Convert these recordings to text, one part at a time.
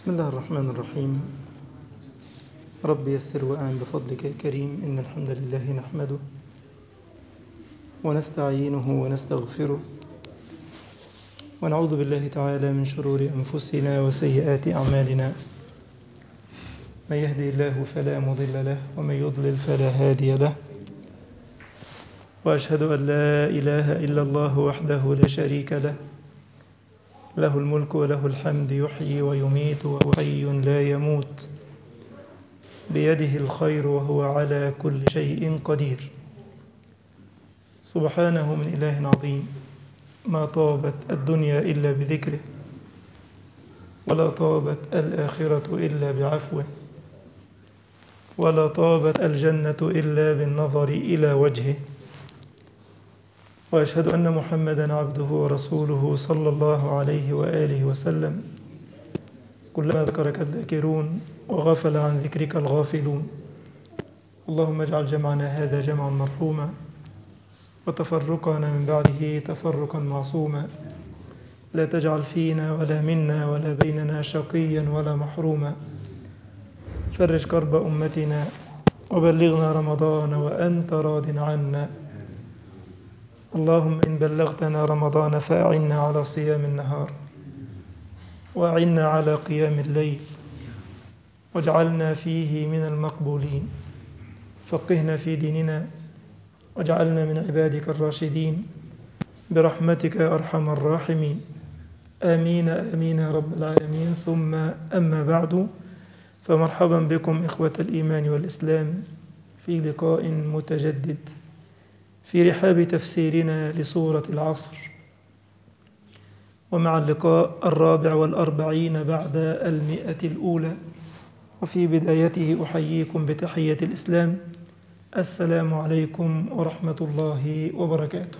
بسم الله الرحمن الرحيم رب يسر وأعن بفضلك يا كريم إن الحمد لله نحمده ونستعينه ونستغفره ونعوذ بالله تعالى من شرور أنفسنا وسيئات أعمالنا من يهدي الله فلا مضل له ومن يضلل فلا هادي له وأشهد أن لا إله إلا الله وحده لا شريك له له الملك وله الحمد يحيي ويميت وهو حي لا يموت بيده الخير وهو على كل شيء قدير سبحانه من إله عظيم ما طابت الدنيا إلا بذكره ولا طابت الآخرة إلا بعفوه ولا طابت الجنة إلا بالنظر إلى وجهه وأشهد أن محمدا عبده ورسوله صلى الله عليه وآله وسلم كلما ذكرك الذاكرون وغفل عن ذكرك الغافلون اللهم اجعل جمعنا هذا جمعا مرحوما وتفرقنا من بعده تفرقا معصوما لا تجعل فينا ولا منا ولا بيننا شقيا ولا محروما فرج كرب أمتنا وبلغنا رمضان وأنت راض عنا اللهم إن بلغتنا رمضان فأعنا على صيام النهار وأعنا على قيام الليل واجعلنا فيه من المقبولين فقهنا في ديننا واجعلنا من عبادك الراشدين برحمتك يا أرحم الراحمين آمين آمين يا رب العالمين ثم أما بعد فمرحبا بكم إخوة الإيمان والإسلام في لقاء متجدد في رحاب تفسيرنا لسورة العصر ومع اللقاء الرابع والأربعين بعد المئة الأولى وفي بدايته أحييكم بتحية الإسلام السلام عليكم ورحمة الله وبركاته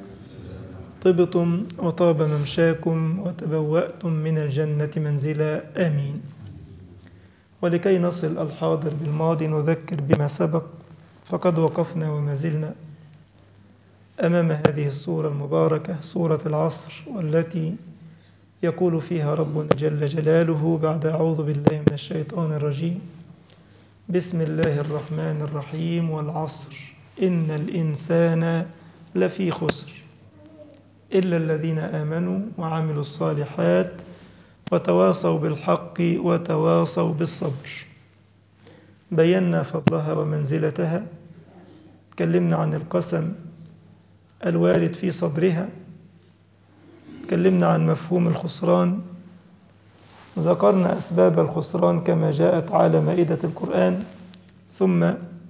طبتم وطاب ممشاكم وتبوأتم من الجنة منزلا آمين ولكي نصل الحاضر بالماضي نذكر بما سبق فقد وقفنا وما زلنا أمام هذه الصورة المباركة صورة العصر والتي يقول فيها ربنا جل جلاله بعد أعوذ بالله من الشيطان الرجيم بسم الله الرحمن الرحيم والعصر إن الإنسان لفي خسر إلا الذين آمنوا وعملوا الصالحات وتواصوا بالحق وتواصوا بالصبر بينا فضلها ومنزلتها تكلمنا عن القسم الوارد في صدرها تكلمنا عن مفهوم الخسران ذكرنا أسباب الخسران كما جاءت على مائدة القرآن ثم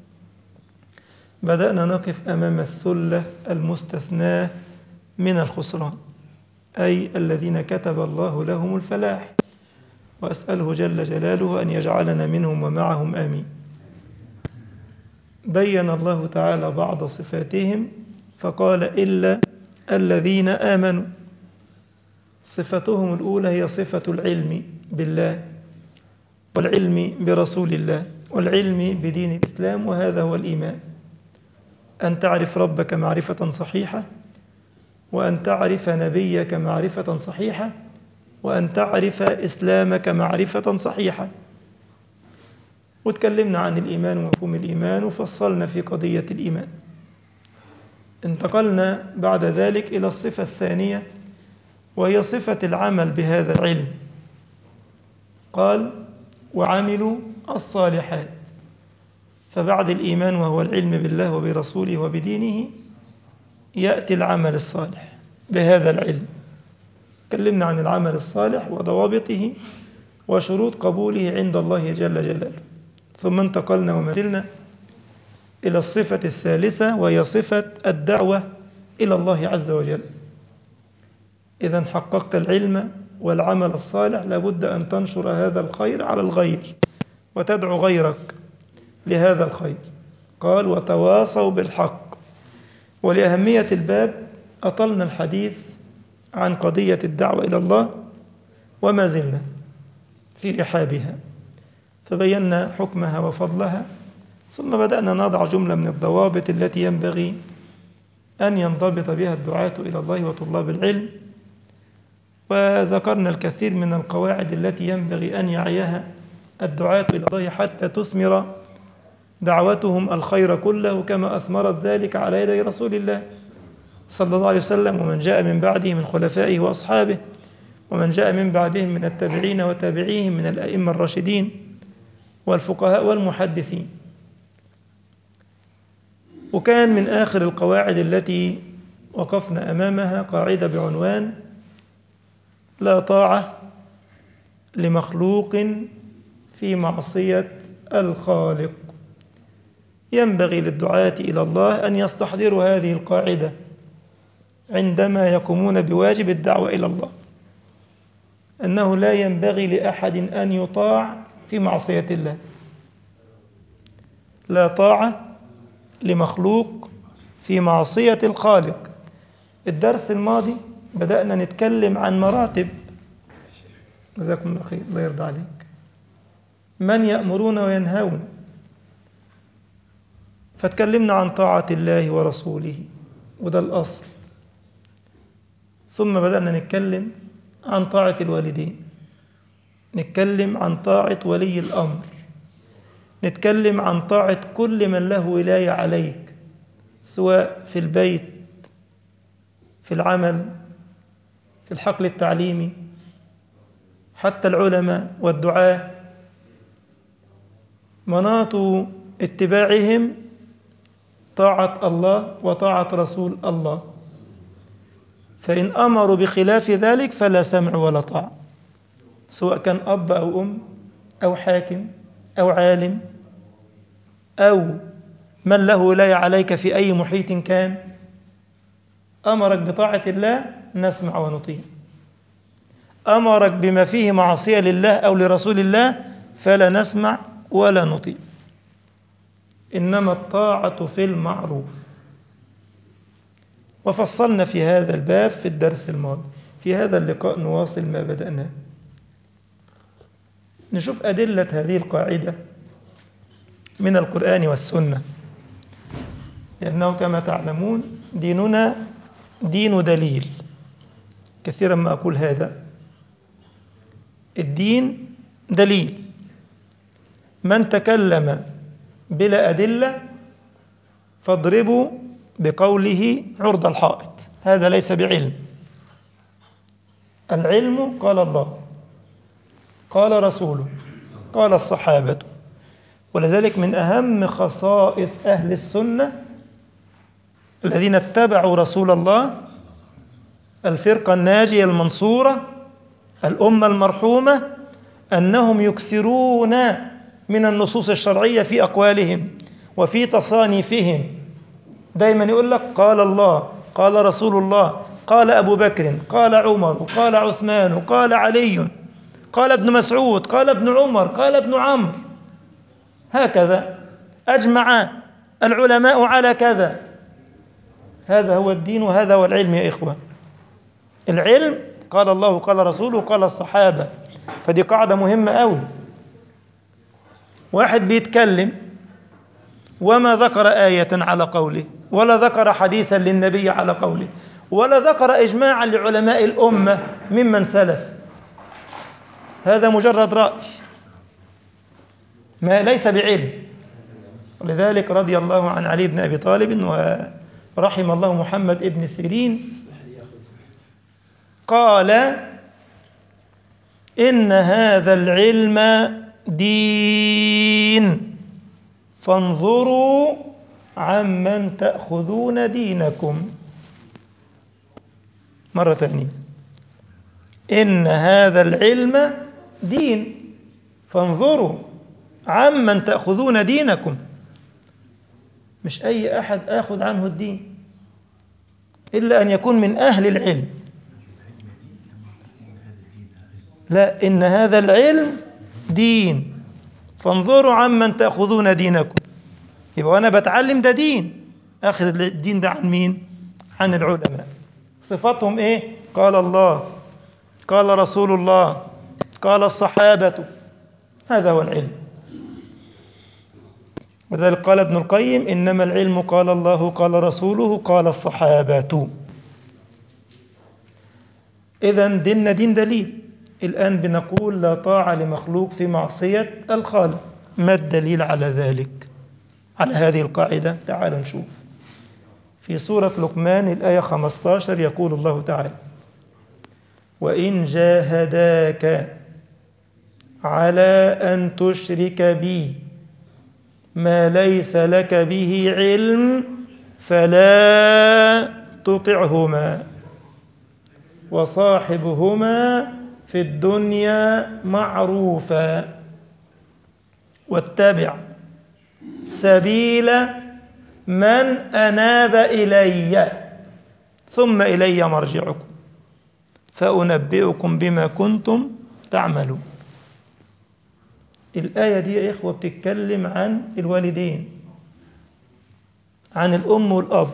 بدأنا نقف أمام الثلة المستثناة من الخسران أي الذين كتب الله لهم الفلاح وأسأله جل جلاله أن يجعلنا منهم ومعهم آمين بين الله تعالى بعض صفاتهم فقال إلا الذين آمنوا صفتهم الأولى هي صفة العلم بالله والعلم برسول الله والعلم بدين الإسلام وهذا هو الإيمان أن تعرف ربك معرفة صحيحة وأن تعرف نبيك معرفة صحيحة وأن تعرف إسلامك معرفة صحيحة وتكلمنا عن الإيمان ومفهوم الإيمان وفصلنا في قضية الإيمان انتقلنا بعد ذلك إلى الصفة الثانية وهي صفة العمل بهذا العلم قال وعملوا الصالحات فبعد الإيمان وهو العلم بالله وبرسوله وبدينه يأتي العمل الصالح بهذا العلم تكلمنا عن العمل الصالح وضوابطه وشروط قبوله عند الله جل جلاله ثم انتقلنا وما زلنا إلى الصفة الثالثة وهي صفة الدعوة إلى الله عز وجل إذا حققت العلم والعمل الصالح لابد أن تنشر هذا الخير على الغير وتدعو غيرك لهذا الخير قال وتواصوا بالحق ولأهمية الباب أطلنا الحديث عن قضية الدعوة إلى الله وما زلنا في رحابها فبينا حكمها وفضلها ثم بدأنا نضع جملة من الضوابط التي ينبغي أن ينضبط بها الدعاة إلى الله وطلاب العلم وذكرنا الكثير من القواعد التي ينبغي أن يعيها الدعاة إلى الله حتى تثمر دعوتهم الخير كله كما أثمرت ذلك على يدي رسول الله صلى الله عليه وسلم ومن جاء من بعده من خلفائه وأصحابه ومن جاء من بعدهم من التابعين وتابعيهم من الأئمة الراشدين والفقهاء والمحدثين وكان من آخر القواعد التي وقفنا أمامها قاعدة بعنوان لا طاعة لمخلوق في معصية الخالق ينبغي للدعاة إلى الله أن يستحضروا هذه القاعدة عندما يقومون بواجب الدعوة إلى الله أنه لا ينبغي لأحد أن يطاع في معصية الله لا طاعة لمخلوق في معصية الخالق الدرس الماضي بدأنا نتكلم عن مراتب جزاكم الله خير الله يرضى عليك من يأمرون وينهون فتكلمنا عن طاعة الله ورسوله وده الأصل ثم بدأنا نتكلم عن طاعة الوالدين نتكلم عن طاعة ولي الأمر نتكلم عن طاعة كل من له ولاية عليك سواء في البيت في العمل في الحقل التعليمي حتى العلماء والدعاة مناط اتباعهم طاعة الله وطاعة رسول الله فإن أمروا بخلاف ذلك فلا سمع ولا طاعة سواء كان أب أو أم أو حاكم أو عالم أو من له ولاية عليك في أي محيط كان أمرك بطاعة الله نسمع ونطيع أمرك بما فيه معصية لله أو لرسول الله فلا نسمع ولا نطيع إنما الطاعة في المعروف وفصلنا في هذا الباب في الدرس الماضي في هذا اللقاء نواصل ما بدأناه نشوف أدلة هذه القاعدة من القرآن والسنة لأنه كما تعلمون ديننا دين دليل كثيرا ما أقول هذا الدين دليل من تكلم بلا أدلة فاضربوا بقوله عرض الحائط هذا ليس بعلم العلم قال الله قال رسوله قال الصحابة ولذلك من أهم خصائص أهل السنة الذين اتبعوا رسول الله الفرقة الناجية المنصورة الأمة المرحومة أنهم يكثرون من النصوص الشرعية في أقوالهم وفي تصانيفهم دايما يقول لك قال الله قال رسول الله قال أبو بكر قال عمر قال عثمان قال علي قال ابن مسعود قال ابن عمر قال ابن عمرو هكذا أجمع العلماء على كذا هذا هو الدين وهذا هو العلم يا إخوة العلم قال الله قال رسوله قال الصحابة فدي قاعدة مهمة أوي واحد بيتكلم وما ذكر آية على قوله ولا ذكر حديثا للنبي على قوله ولا ذكر إجماعا لعلماء الأمة ممن سلف هذا مجرد رأي ما ليس بعلم ولذلك رضي الله عن علي بن أبي طالب ورحم الله محمد ابن سيرين قال إن هذا العلم دين فانظروا عمن تأخذون دينكم مرة ثانية إن هذا العلم دين فانظروا عمن تأخذون دينكم مش أي أحد آخذ عنه الدين إلا أن يكون من أهل العلم لا إن هذا العلم دين فانظروا عمن تأخذون دينكم يبقى أنا بتعلم ده دين أخذ الدين ده عن مين؟ عن العلماء صفاتهم إيه؟ قال الله قال رسول الله قال الصحابة هذا هو العلم وذلك قال ابن القيم إنما العلم قال الله قال رسوله قال الصحابة إذا ديننا دين دليل الآن بنقول لا طاعة لمخلوق في معصية الخالق ما الدليل على ذلك على هذه القاعدة تعال نشوف في سورة لقمان الآية 15 يقول الله تعالى وإن جاهداك على أن تشرك بي ما ليس لك به علم فلا تطعهما وصاحبهما في الدنيا معروفا واتبع سبيل من أناب إلي ثم إلي مرجعكم فأنبئكم بما كنتم تعملون الآية دي يا إخوة بتتكلم عن الوالدين عن الأم والأب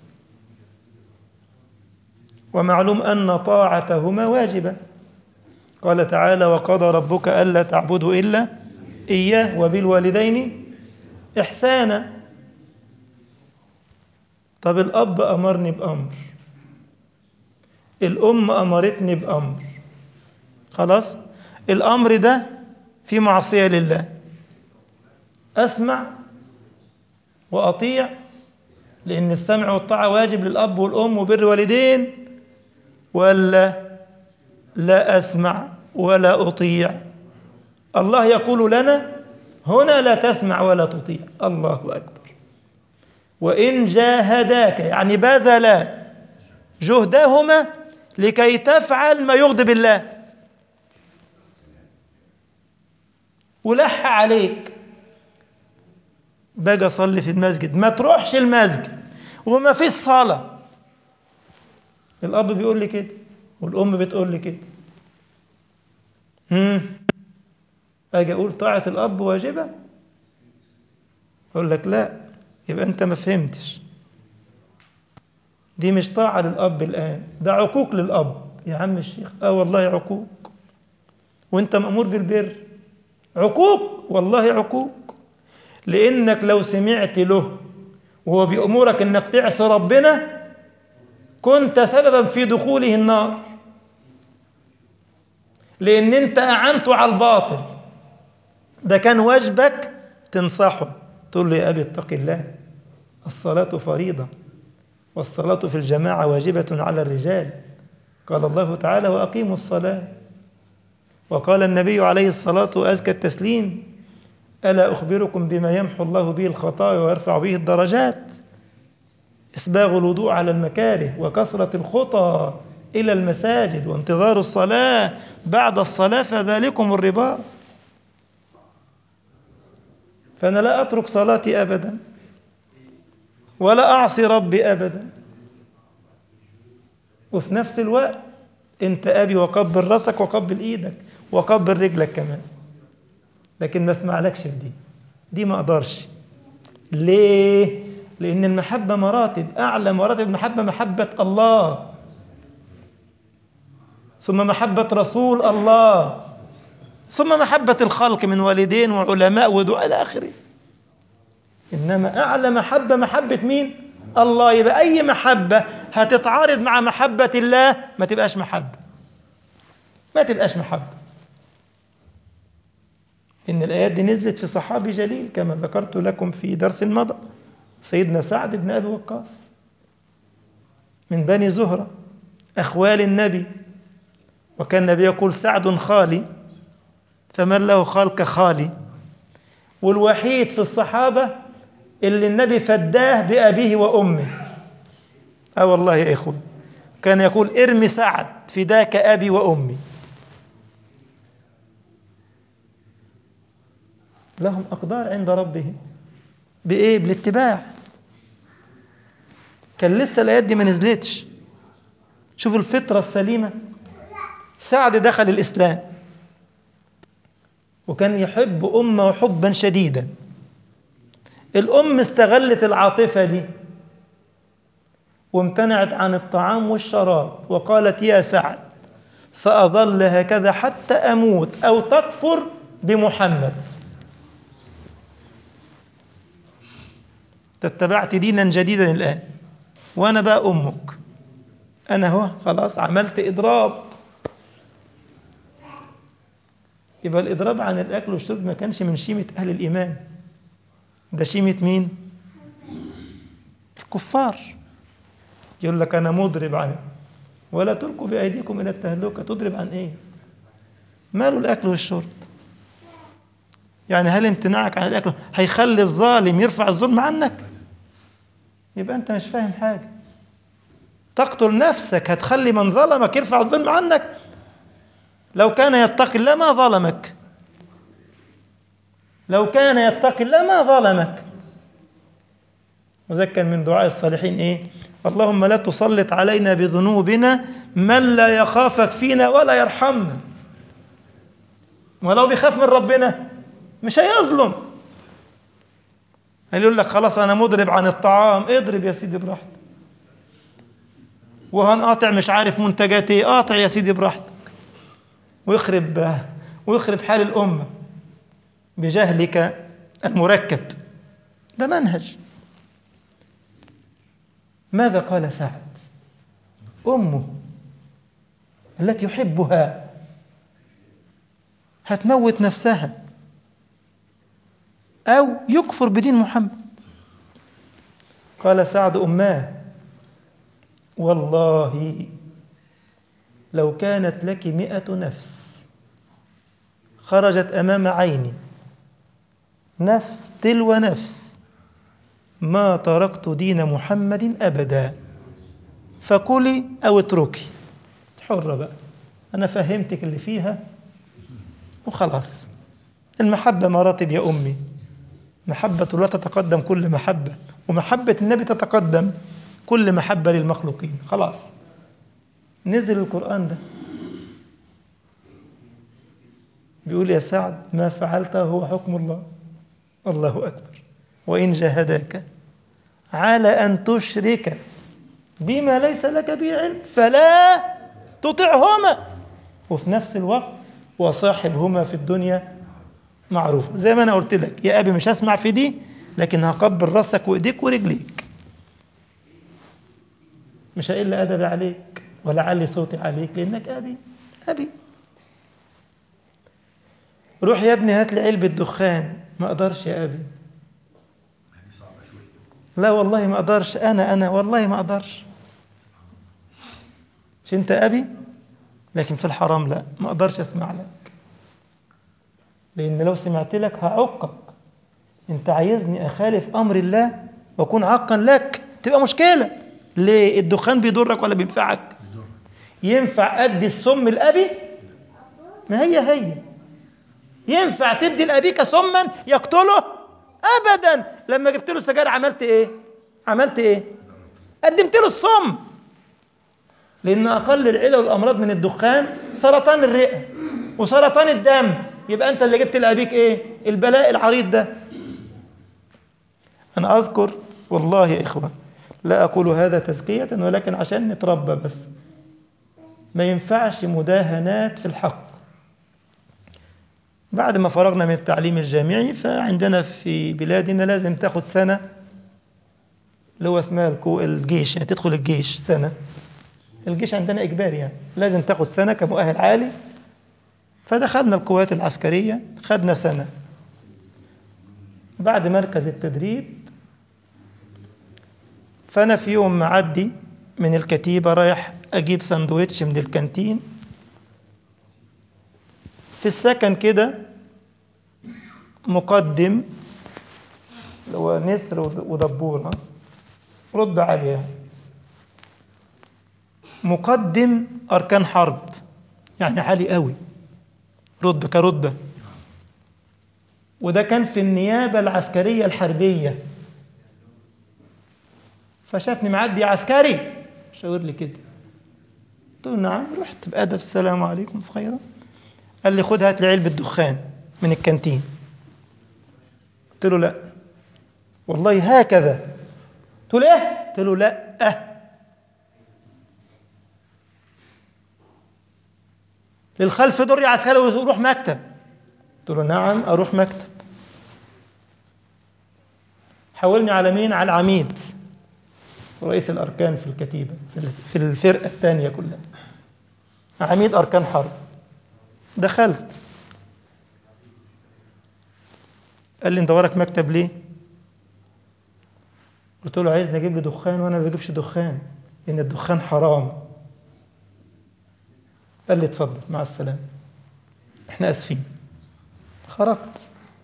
ومعلوم أن طاعتهما واجبة قال تعالى وقضى ربك ألا تعبدوا إلا إياه وبالوالدين إحسانا طب الأب أمرني بأمر الأم أمرتني بأمر خلاص الأمر ده في معصية لله أسمع وأطيع لأن السمع والطاعة واجب للأب والأم وبر الوالدين ولا لا أسمع ولا أطيع الله يقول لنا هنا لا تسمع ولا تطيع الله أكبر وإن جاهداك يعني بذلا جهدهما لكي تفعل ما يغضب الله ولح عليك باجي اصلي في المسجد ما تروحش المسجد وما فيش صلاه الاب بيقول لي كده والام بتقول لي كده امم اجي اقول طاعه الاب واجبه اقول لك لا يبقى انت ما فهمتش دي مش طاعه للاب الان ده عقوق للاب يا عم الشيخ اه والله عقوق وانت مامور بالبر عقوق والله عقوق لانك لو سمعت له وهو بيأمرك انك تعصي ربنا كنت سببا في دخوله النار لان انت اعنته على الباطل ده كان واجبك تنصحه تقول له يا ابي اتق الله الصلاه فريضه والصلاه في الجماعه واجبه على الرجال قال الله تعالى واقيموا الصلاه وقال النبي عليه الصلاه وازكى التسليم الا اخبركم بما يمحو الله به الخطايا ويرفع به الدرجات اسباغ الوضوء على المكاره وكثره الخطى الى المساجد وانتظار الصلاه بعد الصلاه فذلكم الرباط فانا لا اترك صلاتي ابدا ولا اعصي ربي ابدا وفي نفس الوقت انت ابي وقبل راسك وقبل ايدك وقبل رجلك كمان لكن ما اسمعلكش في دي دي ما اقدرش ليه لان المحبه مراتب اعلى مراتب المحبه محبه الله ثم محبه رسول الله ثم محبه الخلق من والدين وعلماء ودعاء الى اخره انما اعلى محبه محبه مين الله يبقى اي محبه هتتعارض مع محبه الله ما تبقاش محبه ما تبقاش محبه إن الآيات دي نزلت في صحابي جليل كما ذكرت لكم في درس مضى سيدنا سعد بن أبي وقاص من بني زهرة أخوال النبي وكان النبي يقول سعد خالي فمن له خال كخالي والوحيد في الصحابة اللي النبي فداه بأبيه وأمه أه والله يا إخوة كان يقول ارمي سعد فداك أبي وأمي لهم أقدار عند ربهم بإيه؟ بالاتباع كان لسه الآيات دي ما نزلتش شوفوا الفطرة السليمة سعد دخل الإسلام وكان يحب أمه حبا شديدا الأم استغلت العاطفة دي وامتنعت عن الطعام والشراب وقالت يا سعد سأظل هكذا حتى أموت أو تكفر بمحمد اتبعت دينا جديدا الآن وأنا بقى أمك أنا هو خلاص عملت إضراب يبقى الإضراب عن الأكل والشرب ما كانش من شيمة أهل الإيمان ده شيمة مين؟ الكفار يقول لك أنا مضرب عنه ولا تلقوا بأيديكم إلى التهلكة تضرب عن إيه؟ ماله الأكل والشرب؟ يعني هل امتناعك عن الأكل هيخلي الظالم يرفع الظلم عنك؟ يبقى أنت مش فاهم حاجة تقتل نفسك هتخلي من ظلمك يرفع الظلم عنك لو كان يتقي الله ما ظلمك لو كان يتقي الله ما ظلمك وذلك كان من دعاء الصالحين ايه اللهم لا تسلط علينا بذنوبنا من لا يخافك فينا ولا يرحمنا ولو بيخاف من ربنا مش هيظلم هيقول لك خلاص انا مضرب عن الطعام اضرب يا سيدي براحتك وهنقاطع مش عارف منتجات ايه قاطع يا سيدي براحتك ويخرب ويخرب حال الامه بجهلك المركب ده منهج ماذا قال سعد امه التي يحبها هتموت نفسها او يكفر بدين محمد قال سعد اماه والله لو كانت لك مئة نفس خرجت أمام عيني نفس تلو نفس ما تركت دين محمد أبدا فكلي أو اتركي حرة بقى أنا فهمتك اللي فيها وخلاص المحبة مراتب يا أمي محبة الله تتقدم كل محبة ومحبة النبي تتقدم كل محبة للمخلوقين خلاص نزل القرآن ده بيقول يا سعد ما فعلته هو حكم الله الله أكبر وإن جاهداك على أن تشرك بما ليس لك به علم فلا تطعهما وفي نفس الوقت وصاحبهما في الدنيا معروف زي ما أنا قلت لك يا أبي مش هسمع في دي لكن هقبل راسك وإيديك ورجليك مش هقل أدبي عليك ولا علي صوتي عليك لأنك أبي أبي روح يا ابني هات لي علبة دخان ما أقدرش يا أبي لا والله ما أقدرش أنا أنا والله ما أقدرش مش أنت أبي لكن في الحرام لا ما أقدرش أسمع لك لأن لو سمعت لك هعقك أنت عايزني أخالف أمر الله وأكون عقا لك تبقى مشكلة ليه الدخان بيضرك ولا بينفعك ينفع أدي السم لأبي ما هي هي ينفع تدي لأبيك سما يقتله أبدا لما جبت له السجاير عملت إيه عملت إيه قدمت له السم لأن أقل العلل والأمراض من الدخان سرطان الرئة وسرطان الدم يبقى أنت اللي جبت لأبيك إيه البلاء العريض ده أنا أذكر والله يا إخوة لا أقول هذا تزكية ولكن عشان نتربى بس ما ينفعش مداهنات في الحق بعد ما فرغنا من التعليم الجامعي فعندنا في بلادنا لازم تاخد سنة اللي هو اسمها الجيش يعني تدخل الجيش سنة الجيش عندنا إجباري يعني لازم تاخد سنة كمؤهل عالي فدخلنا القوات العسكرية خدنا سنة بعد مركز التدريب فأنا في يوم معدي من الكتيبة رايح أجيب سندوتش من الكانتين في السكن كده مقدم اللي هو نسر ودبور رتبة عالية مقدم أركان حرب يعني عالي قوي رتبة كرتبة وده كان في النيابة العسكرية الحربية فشافني معدي عسكري شاور لي كده قلت له نعم رحت بأدب السلام عليكم في خيرا قال لي خد هات لي علبة دخان من الكانتين قلت له لا والله هكذا قلت له ايه قلت له لا أه. للخلف دور عسكري وروح مكتب قلت له نعم اروح مكتب حولني على مين على العميد رئيس الاركان في الكتيبه في الفرقه الثانيه كلها عميد اركان حرب دخلت قال لي انت وراك مكتب ليه قلت له عايزني اجيب لي دخان وانا ما بجيبش دخان لان الدخان حرام قال لي اتفضل مع السلامه احنا اسفين خرجت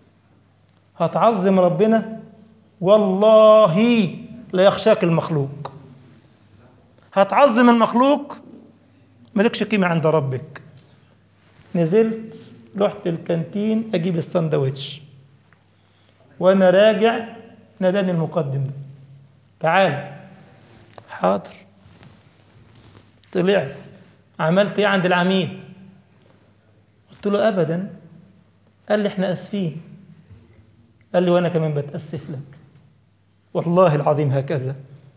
هتعظم ربنا والله لا يخشاك المخلوق هتعظم المخلوق مالكش قيمة عند ربك نزلت رحت الكانتين أجيب السندوتش وأنا راجع ناداني المقدم ده تعال حاضر طلعت عملت ايه عند العميد قلت له ابدا قال لي احنا اسفين قال لي وانا كمان بتاسف لك والله العظيم هكذا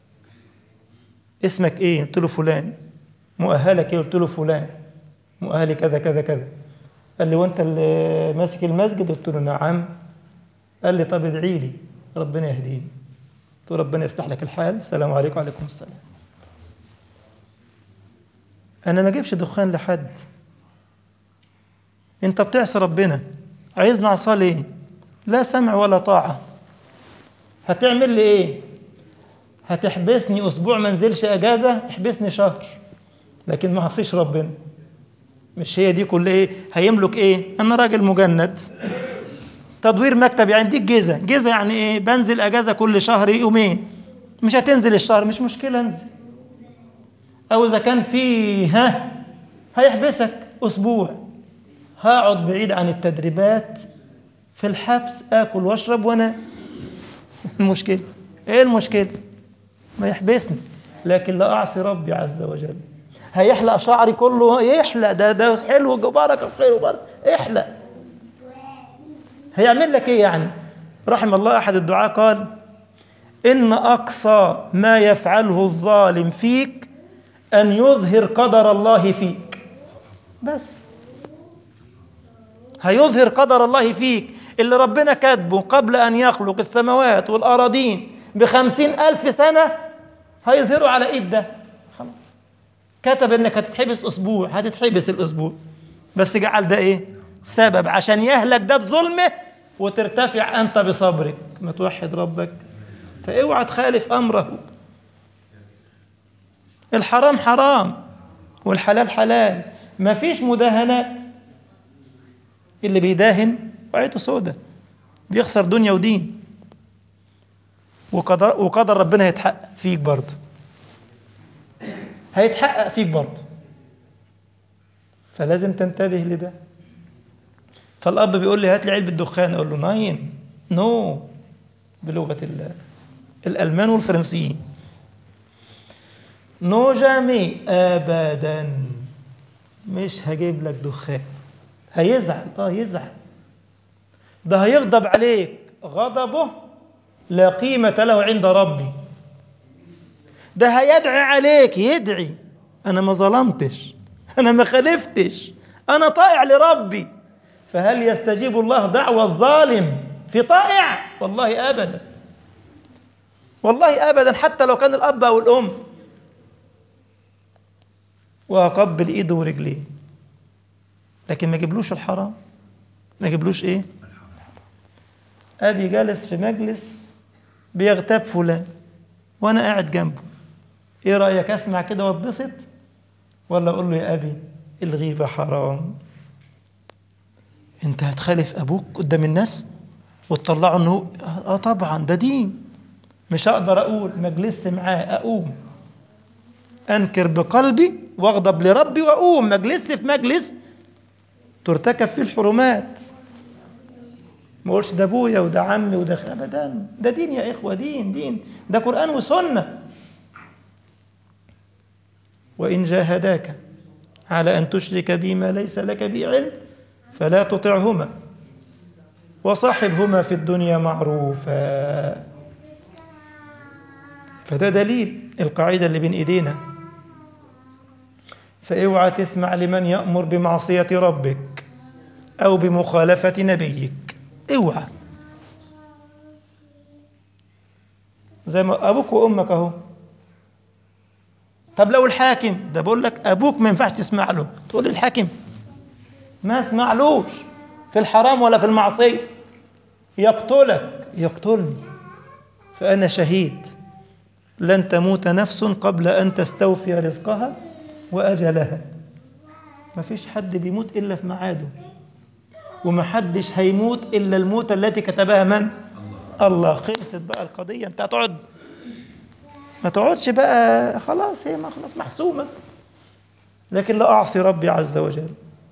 اسمك ايه قلت له فلان مؤهلك ايه قلت له فلان مؤهلي كذا كذا كذا قال لي وانت اللي ماسك المسجد قلت له نعم قال لي طب ادعي لي ربنا يهديني قلت له ربنا يصلح لك الحال السلام عليكم وعليكم السلام انا ما اجيبش دخان لحد انت بتعصي ربنا عايزني اعصاه ليه لا سمع ولا طاعه هتعمل لي ايه هتحبسني اسبوع ما انزلش اجازه احبسني شهر لكن ما اعصيش ربنا مش هي دي كل ايه هيملك ايه انا راجل مجند تدوير مكتب يعني دي الجيزه جيزه يعني ايه بنزل اجازه كل شهر يومين مش هتنزل الشهر مش مشكله انزل او اذا كان في ها هيحبسك اسبوع هقعد بعيد عن التدريبات في الحبس اكل واشرب وانا المشكله ايه المشكله ما يحبسني لكن لا اعصي ربي عز وجل هيحلق شعري كله يحلق ده ده حلو بارك الخير وبارك احلق هيعمل لك ايه يعني رحم الله احد الدعاة قال ان اقصى ما يفعله الظالم فيك ان يظهر قدر الله فيك بس هيظهر قدر الله فيك اللي ربنا كاتبه قبل أن يخلق السماوات والأراضين بخمسين ألف سنة هيظهروا على إيد ده خلاص كتب إنك هتتحبس أسبوع هتتحبس الأسبوع بس جعل ده إيه سبب عشان يهلك ده بظلمه وترتفع أنت بصبرك ما توحد ربك فاوعى تخالف أمره الحرام حرام والحلال حلال مفيش مداهنات اللي بيداهن وعيته سودة بيخسر دنيا ودين وقدر, وقدر ربنا هيتحقق فيك برضه هيتحقق فيك برضه فلازم تنتبه لده فالأب بيقول لي هات لي علبة دخان أقول له ناين نو بلغة الألمان والفرنسيين نو جامي أبدا مش هجيب لك دخان هيزعل اه يزعل ده هيغضب عليك غضبه لا قيمة له عند ربي ده هيدعي عليك يدعي أنا ما ظلمتش أنا ما خالفتش أنا طائع لربي فهل يستجيب الله دعوة الظالم في طائع والله أبدا والله أبدا حتى لو كان الأب أو الأم وأقبل إيده ورجليه لكن ما يجيبلوش الحرام ما يجيبلوش إيه أبي جالس في مجلس بيغتاب فلان وأنا قاعد جنبه إيه رأيك أسمع كده واتبسط ولا أقول له يا أبي الغيبة حرام أنت هتخالف أبوك قدام الناس وتطلعه أنه آه طبعا ده دين مش هقدر أقول مجلس معاه أقوم أنكر بقلبي واغضب لربي وأقوم مجلس في مجلس ترتكب فيه الحرمات ما اقولش ده ابويا وده عمي وده ابدا ده دين يا اخوه دين دين ده قران وسنه وان جاهداك على ان تشرك بي ما ليس لك به علم فلا تطعهما وصاحبهما في الدنيا معروفا فده دليل القاعده اللي بين ايدينا فاوعى تسمع لمن يامر بمعصيه ربك او بمخالفه نبيك اوعى زي ما ابوك وامك اهو طب لو الحاكم ده بقول لك ابوك ما ينفعش تسمع له تقول الحاكم ما اسمعلوش في الحرام ولا في المعصيه يقتلك يقتلني فأنا شهيد لن تموت نفس قبل أن تستوفي رزقها وأجلها ما فيش حد بيموت إلا في ميعاده وما حدش هيموت إلا الموت التي كتبها من؟ الله خلصت بقى القضية أنت هتقعد ما تقعدش بقى خلاص هي ما خلاص محسومة لكن لا أعصي ربي عز وجل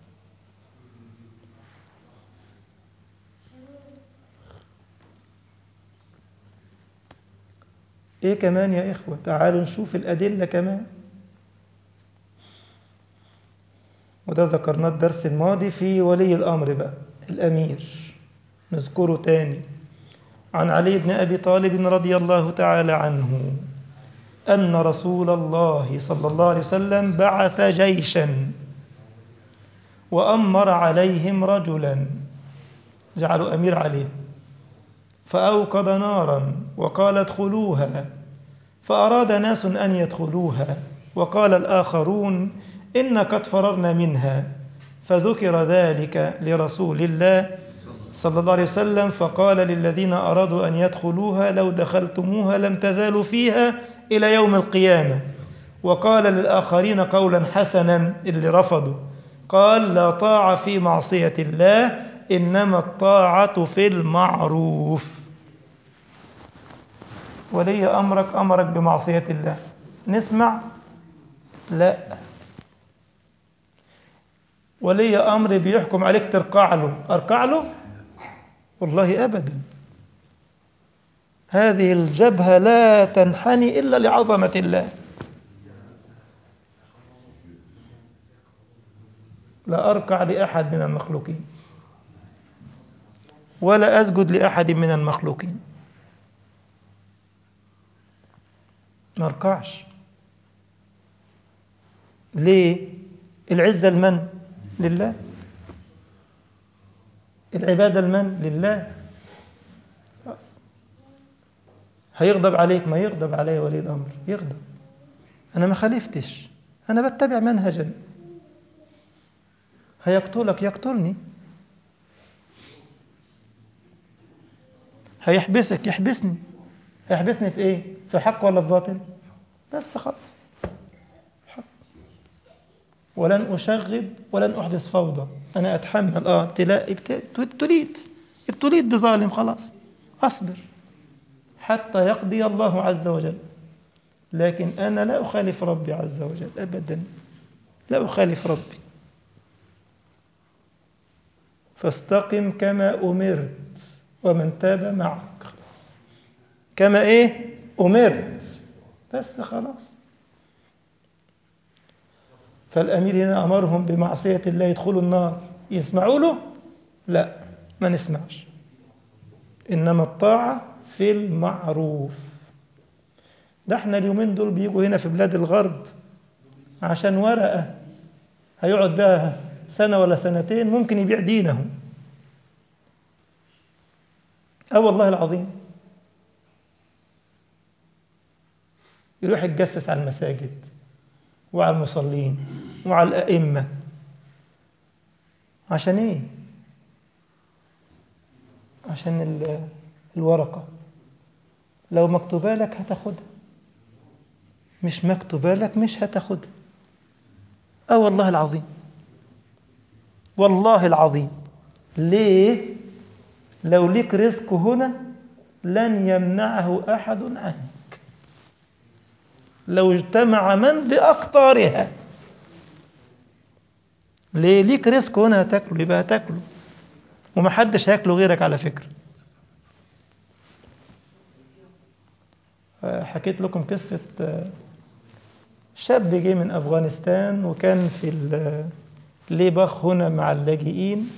إيه كمان يا إخوة تعالوا نشوف الأدلة كمان وده ذكرناه الدرس الماضي في ولي الأمر بقى الأمير نذكره تاني عن علي بن أبي طالب رضي الله تعالى عنه أن رسول الله صلى الله عليه وسلم بعث جيشا وأمر عليهم رجلا جعلوا أمير عليهم فأوقد نارا وقال ادخلوها فأراد ناس أن يدخلوها وقال الآخرون إن قد فررنا منها فذكر ذلك لرسول الله صلى الله عليه وسلم فقال للذين أرادوا أن يدخلوها لو دخلتموها لم تزالوا فيها إلى يوم القيامة وقال للآخرين قولا حسنا اللي رفضوا قال لا طاعة في معصية الله إنما الطاعة في المعروف ولي أمرك أمرك بمعصية الله نسمع لا ولي أمر بيحكم عليك ترقع له أرقع له والله أبدا هذه الجبهة لا تنحني إلا لعظمة الله لا أركع لأحد من المخلوقين ولا أسجد لأحد من المخلوقين ما أركعش ليه العزة المن لله العبادة المن لله خلاص هيغضب عليك ما يغضب علي ولي الأمر يغضب أنا ما خالفتش أنا بتبع منهجا هيقتلك يقتلني هيحبسك يحبسني هيحبسني في ايه في حق ولا في باطل بس خلاص حق ولن أشغب ولن أحدث فوضى أنا أتحمل آه ابتلاء ابتليت ابتليت بظالم خلاص أصبر حتى يقضي الله عز وجل لكن أنا لا أخالف ربي عز وجل أبدا لا أخالف ربي فاستقم كما أمرت ومن تاب معك خلاص كما إيه أمرت بس خلاص فالأمير هنا أمرهم بمعصية الله يدخلوا النار يسمعوا له لا ما نسمعش إنما الطاعة في المعروف ده احنا اليومين دول بيجوا هنا في بلاد الغرب عشان ورقة هيقعد بها سنة ولا سنتين ممكن يبيع دينه اه والله العظيم يروح يتجسس على المساجد وعلى المصلين وعلى الأئمة عشان ايه عشان الورقة لو مكتوبة لك هتاخدها مش مكتوبة لك مش هتاخدها اه والله العظيم والله العظيم ليه لو ليك رزق هنا لن يمنعه أحد عنك لو اجتمع من بأقطارها ليه ليك رزق هنا هتاكله يبقى هتاكله ومحدش هياكله غيرك على فكرة حكيت لكم قصة شاب جه من أفغانستان وكان في ليبخ هنا مع اللاجئين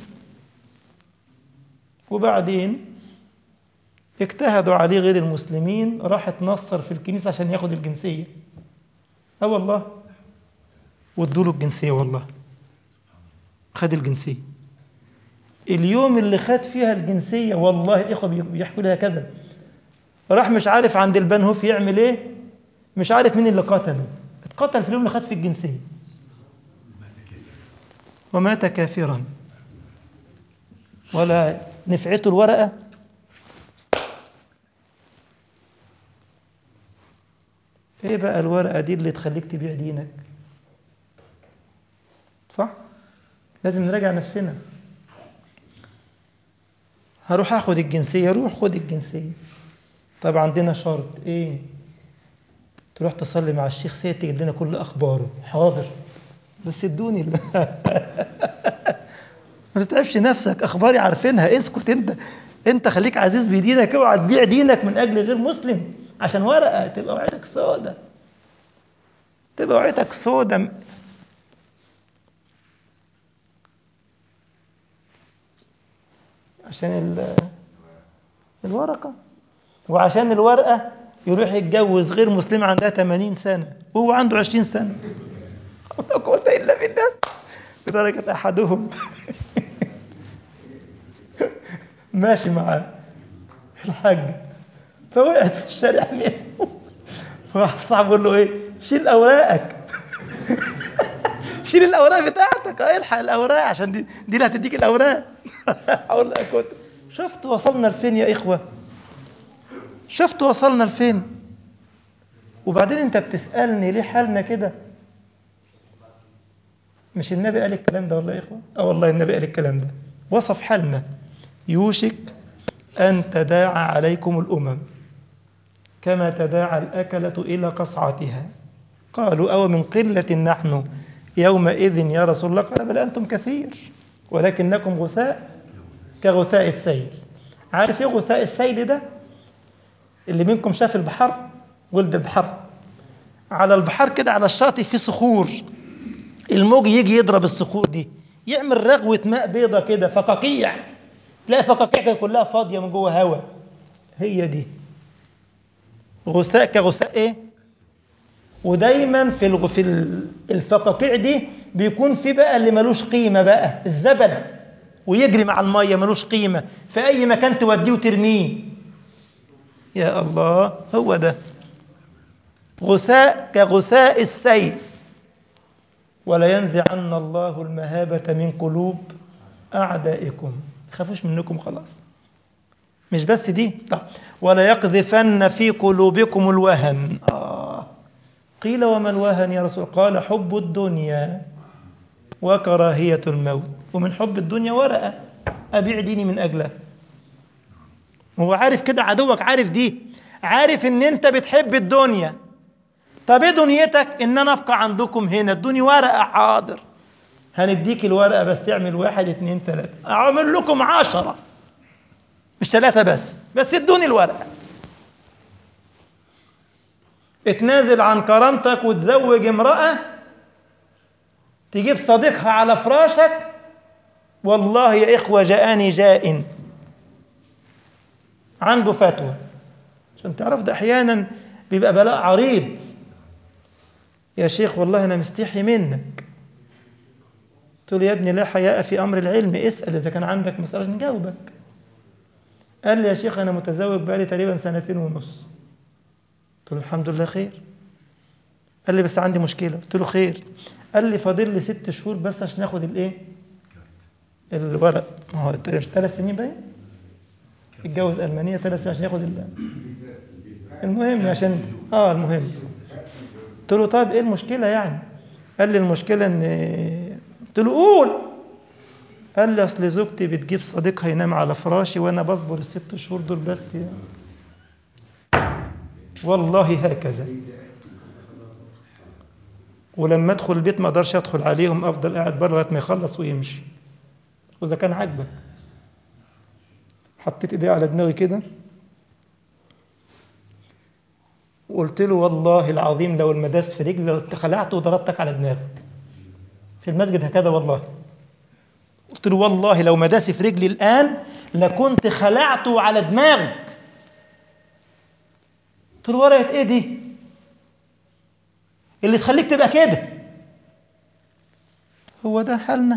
وبعدين اجتهدوا عليه غير المسلمين راح اتنصر في الكنيسة عشان ياخد الجنسية اه والله وادوا له الجنسية والله خد الجنسية اليوم اللي خد فيها الجنسية والله الإخوة بيحكوا لها كذا راح مش عارف عند البنهوف يعمل ايه مش عارف مين اللي قتله اتقتل في اليوم اللي خد في الجنسية ومات كافرا ولا نفعته الورقة ايه بقى الورقة دي اللي تخليك تبيع دينك صح لازم نراجع نفسنا هروح اخد الجنسية روح خد الجنسية طب عندنا شرط ايه تروح تصلي مع الشيخ سيد تجيب لنا كل اخباره حاضر بس ادوني ما تتعبش نفسك اخباري عارفينها اسكت انت انت خليك عزيز بدينك اوعى تبيع دينك من اجل غير مسلم عشان ورقه تبقى وعيتك سودة تبقى وعيتك سودة عشان ال- الورقه وعشان الورقه يروح يتجوز غير مسلمه عندها 80 سنه وهو عنده 20 سنه لا قوه الا بالله بدرجه احدهم ماشي معاه الحاج فوقعت في الشارع ليه فواحد صاحبه بيقول له ايه شيل اوراقك شيل الاوراق بتاعتك اه الحق الاوراق عشان دي دي اللي هتديك الاوراق اقول لك كنت شفت وصلنا لفين يا اخوه شفت وصلنا لفين وبعدين انت بتسالني ليه حالنا كده مش النبي قال الكلام ده والله يا اخوه اه والله النبي قال الكلام ده وصف حالنا يوشك أن تداعى عليكم الأمم كما تداعى الأكلة إلى قصعتها قالوا أو من قلة نحن يومئذ يا رسول الله قال بل أنتم كثير ولكنكم غثاء كغثاء السيل عارف ايه غثاء السيل ده اللي منكم شاف البحر ولد البحر على البحر كده على الشاطئ في صخور الموج يجي يضرب الصخور دي يعمل رغوة ماء بيضة كده فقاقيع تلاقي فقاقيع كده كلها فاضية من جوه هواء هي دي غثاء كغثاء ايه ودايما في الغ... في ال- الفقاقيع دي بيكون في بقى اللي ملوش قيمة بقى الزبل ويجري مع المية ملوش قيمة في أي مكان توديه وترميه يا الله هو ده غثاء كغثاء السيف ولا ينزعن الله المهابة من قلوب أعدائكم تخافوش منكم خلاص مش بس دي طب ولا يقذفن في قلوبكم الوهن آه. قيل وما الوهن يا رسول قال حب الدنيا وكراهية الموت ومن حب الدنيا ورقة أبيع ديني من أجلها هو عارف كده عدوك عارف دي عارف ان انت بتحب الدنيا طب ايه دنيتك ان انا ابقى عندكم هنا ادوني ورقه حاضر هنديك الورقه بس اعمل واحد اتنين تلاته اعمل لكم عشره مش ثلاثه بس بس ادوني الورقه اتنازل عن كرامتك وتزوج امراه تجيب صديقها على فراشك والله يا اخوه جاءني جاء عنده فتوى عشان تعرف ده احيانا بيبقى بلاء عريض يا شيخ والله انا مستحي منك قلت له يا ابني لا حياء في امر العلم اسال اذا كان عندك مساله نجاوبك قال لي يا شيخ انا متزوج بقالي تقريبا سنتين ونص قلت له الحمد لله خير قال لي بس عندي مشكله قلت له خير قال لي فاضل لي ست شهور بس عشان اخد الايه الورق ما هو ثلاث سنين باين اتجوز المانيه ثلاث سنين عشان ياخد ال- المهم عشان اه المهم قلت له طيب ايه المشكله يعني قال لي المشكله ان قلت له قول قال لي اصل زوجتي بتجيب صديقها ينام على فراشي وانا بصبر الست شهور دول بس يعني. والله هكذا ولما ادخل البيت ما اقدرش ادخل عليهم افضل قاعد بره لغايه ما يخلص ويمشي واذا كان عاجبك حطيت ايدي على دماغي كده وقلت له والله العظيم لو المداس في رجلي لو خلعته وضربتك على دماغك في المسجد هكذا والله قلت له والله لو مداسي في رجلي الآن لكنت خلعته على دماغك قلت له ورقة ايه دي اللي تخليك تبقى كده هو ده حالنا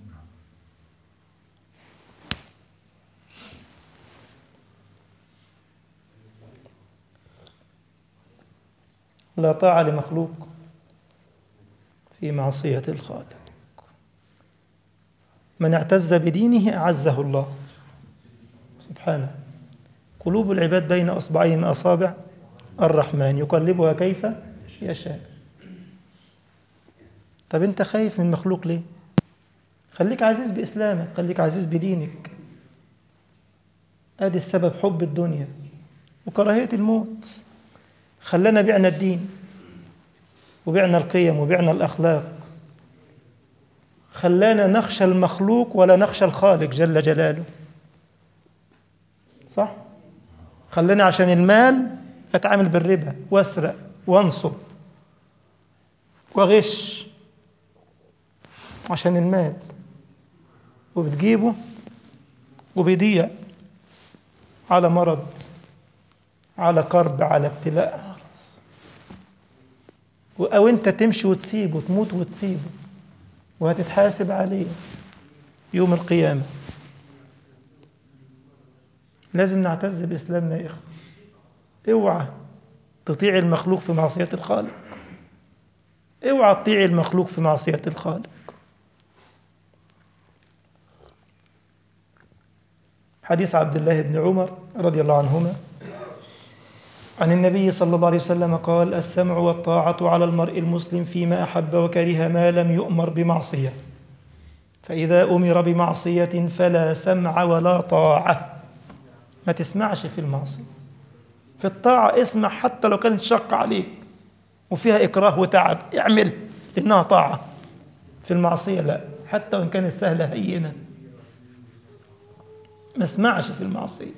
لا طاعة لمخلوق في معصية الخالق من اعتز بدينه أعزه الله سبحانه قلوب العباد بين أصبعين أصابع الرحمن يقلبها كيف يشاء طب انت خايف من مخلوق ليه خليك عزيز بإسلامك خليك عزيز بدينك ادي السبب حب الدنيا وكراهية الموت خلانا بعنا الدين وبعنا القيم وبعنا الأخلاق خلانا نخشى المخلوق ولا نخشى الخالق جل جلاله صح خلاني عشان المال اتعامل بالربا واسرق وانصب وغش عشان المال وبتجيبه وبيضيع على مرض على كرب على ابتلاء او انت تمشي وتسيبه تموت وتسيبه وهتتحاسب عليه يوم القيامة لازم نعتز بإسلامنا يا إخوة اوعى تطيع المخلوق في معصية الخالق اوعى تطيع المخلوق في معصية الخالق حديث عبد الله بن عمر رضي الله عنهما عن النبي صلى الله عليه وسلم قال السمع والطاعة على المرء المسلم فيما أحب وكره ما لم يؤمر بمعصية فإذا أمر بمعصية فلا سمع ولا طاعة ما تسمعش في المعصية في الطاعة اسمع حتى لو كانت شق عليك وفيها إكراه وتعب اعمل إنها طاعة في المعصية لا حتى وإن كانت سهلة هينة ما اسمعش في المعصية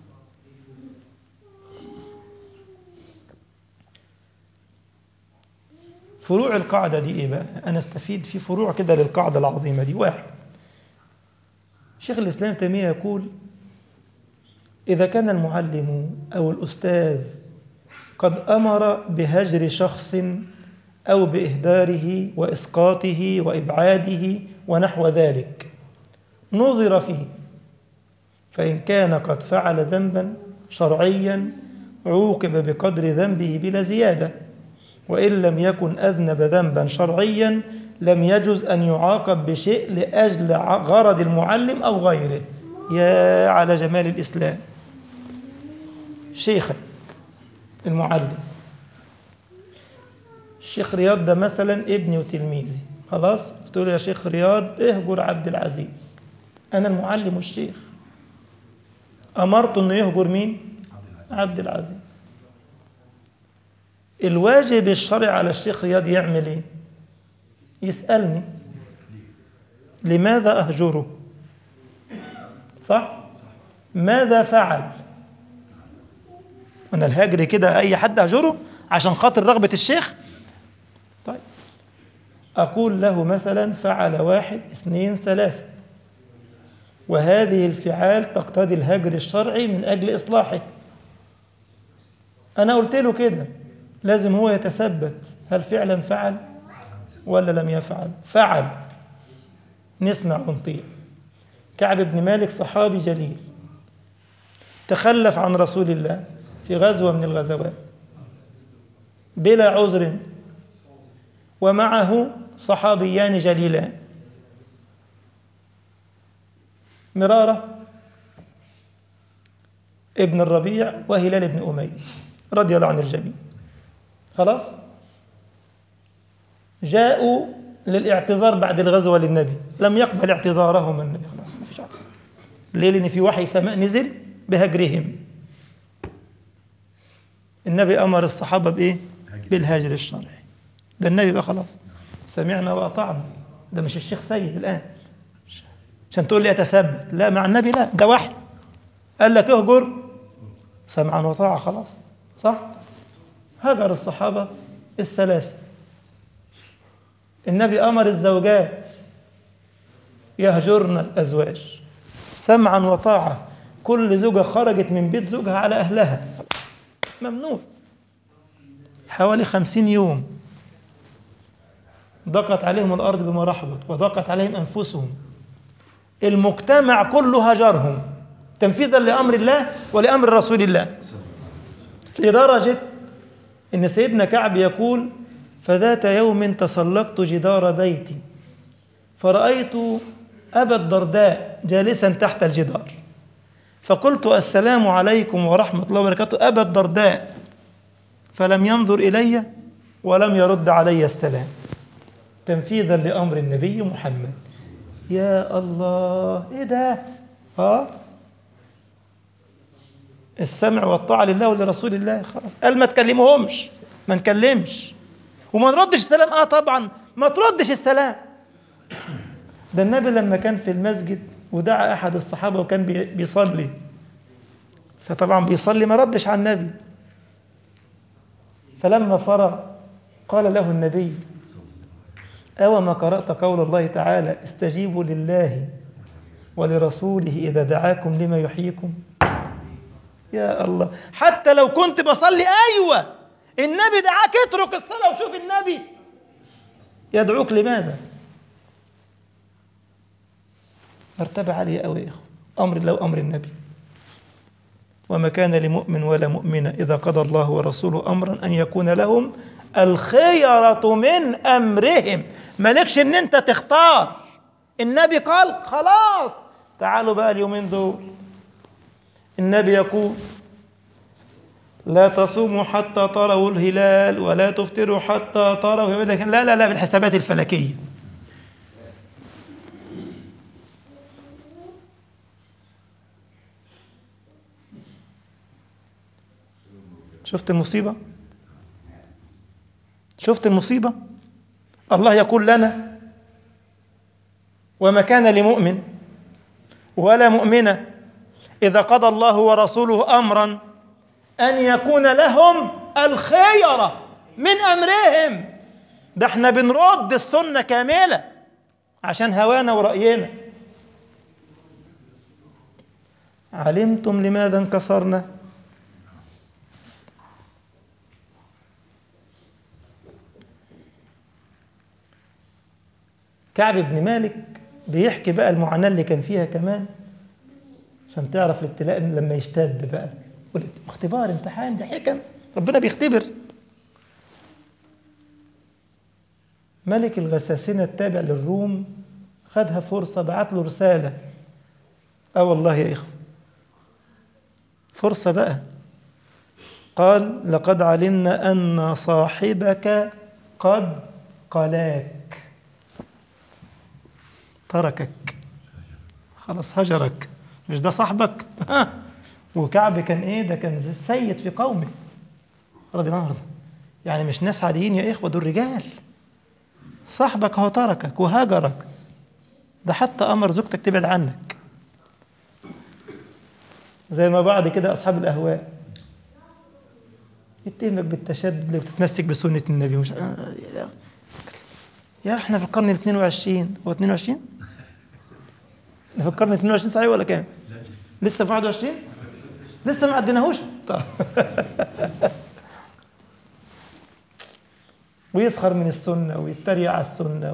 فروع القاعدة دي إيه بقى؟ أنا استفيد في فروع كده للقاعدة العظيمة دي واحد شيخ الإسلام تيمية يقول إذا كان المعلم أو الأستاذ قد أمر بهجر شخص أو بإهداره وإسقاطه وإبعاده ونحو ذلك نظر فيه فإن كان قد فعل ذنبا شرعيا عوقب بقدر ذنبه بلا زيادة وإن لم يكن أذنب ذنبا شرعيا لم يجز أن يعاقب بشيء لأجل غرض المعلم أو غيره يا على جمال الإسلام شيخك المعلم الشيخ رياض ده مثلا ابني وتلميذي خلاص قلت له يا شيخ رياض اهجر عبد العزيز أنا المعلم والشيخ أمرت أنه يهجر مين عبد العزيز الواجب الشرعي على الشيخ رياض يعمل ايه يسألني لماذا أهجره صح ماذا فعل أنا الهجر كده أي حد أهجره عشان خاطر رغبة الشيخ طيب أقول له مثلا فعل واحد اثنين ثلاثة وهذه الفعال تقتضي الهجر الشرعي من أجل إصلاحه أنا قلت له كده لازم هو يتثبت هل فعلا فعل ولا لم يفعل فعل نسمع ونطيع كعب بن مالك صحابي جليل تخلف عن رسول الله في غزوة من الغزوات بلا عذر ومعه صحابيان جليلان مرارة ابن الربيع وهلال بن أمية رضي الله عن الجميع خلاص جاءوا للاعتذار بعد الغزوة للنبي لم يقبل اعتذارهم النبي خلاص ما فيش اعتذار ليه لأن في وحي سماء نزل بهجرهم النبي أمر الصحابة بإيه بالهجر الشرعي ده النبي بقى خلاص سمعنا وأطعنا ده مش الشيخ سيد الآن عشان تقول لي أتثبت لا مع النبي لا ده وحي قال لك اهجر سمعا وطاعة خلاص صح هجر الصحابة الثلاثة النبي أمر الزوجات يهجرن الأزواج سمعا وطاعة كل زوجة خرجت من بيت زوجها على أهلها ممنوع حوالي خمسين يوم ضاقت عليهم الأرض بما رحبت وضاقت عليهم أنفسهم المجتمع كله هجرهم تنفيذا لأمر الله ولأمر رسول الله لدرجة إن سيدنا كعب يقول فذات يوم تسلقت جدار بيتي فرأيت أبا الدرداء جالسا تحت الجدار فقلت السلام عليكم ورحمة الله وبركاته أبا الدرداء فلم ينظر إلي ولم يرد علي السلام تنفيذا لأمر النبي محمد يا الله ايه ده اه السمع والطاعة لله ولرسول الله خلاص قال ما تكلمهمش ما نكلمش وما نردش السلام اه طبعا ما تردش السلام ده النبي لما كان في المسجد ودعا احد الصحابه وكان بي- بيصلي فطبعا بيصلي ما ردش على النبي فلما فرغ قال له النبي أو ما قرأت قول الله تعالى استجيبوا لله ولرسوله إذا دعاكم لما يحييكم يا الله حتى لو كنت بصلي أيوة النبي دعاك اترك الصلاة وشوف النبي يدعوك لماذا مرتبة عالية أوي يا إخوة أمر الله وأمر النبي وما كان لمؤمن ولا مؤمنة إذا قضى الله ورسوله أمرا أن يكون لهم الخيرة من أمرهم مالكش إن أنت تختار النبي قال خلاص تعالوا بقى اليومين دول النبي يقول لا تصوموا حتى تروا الهلال ولا تفطروا حتى تروا لكن لا لا لا بالحسابات الفلكية شفت المصيبة شفت المصيبة الله يقول لنا وما كان لمؤمن ولا مؤمنة إذا قضى الله ورسوله أمرا أن يكون لهم الخيرة من أمرهم ده احنا بنرد السنة كاملة عشان هوانا ورأينا علمتم لماذا انكسرنا كعب بن مالك بيحكي بقى المعاناة اللي كان فيها كمان عشان تعرف الابتلاء لما يشتد بقى اختبار امتحان ده حكم ربنا بيختبر ملك الغساسنة التابع للروم خدها فرصة بعت له رسالة اه والله يا إخوة فرصة بقى قال لقد علمنا أن صاحبك قد قلاك تركك خلاص هجرك مش ده صاحبك ها وكعب كان ايه ده كان سيد في قومه رضي الله عنه يعني مش ناس عاديين يا اخوه دول رجال صاحبك هو تركك وهجرك ده حتى امر زوجتك تبعد عنك زي ما بعد كده اصحاب الاهواء يتهمك بالتشدد اللي بتتمسك بسنه النبي مش يا احنا في القرن ال 22 هو 22 احنا في القرن 22 صحيح ولا كام لسه في 21 لسه ما عديناهوش طب ويسخر من السنة ويتريق على السنة و...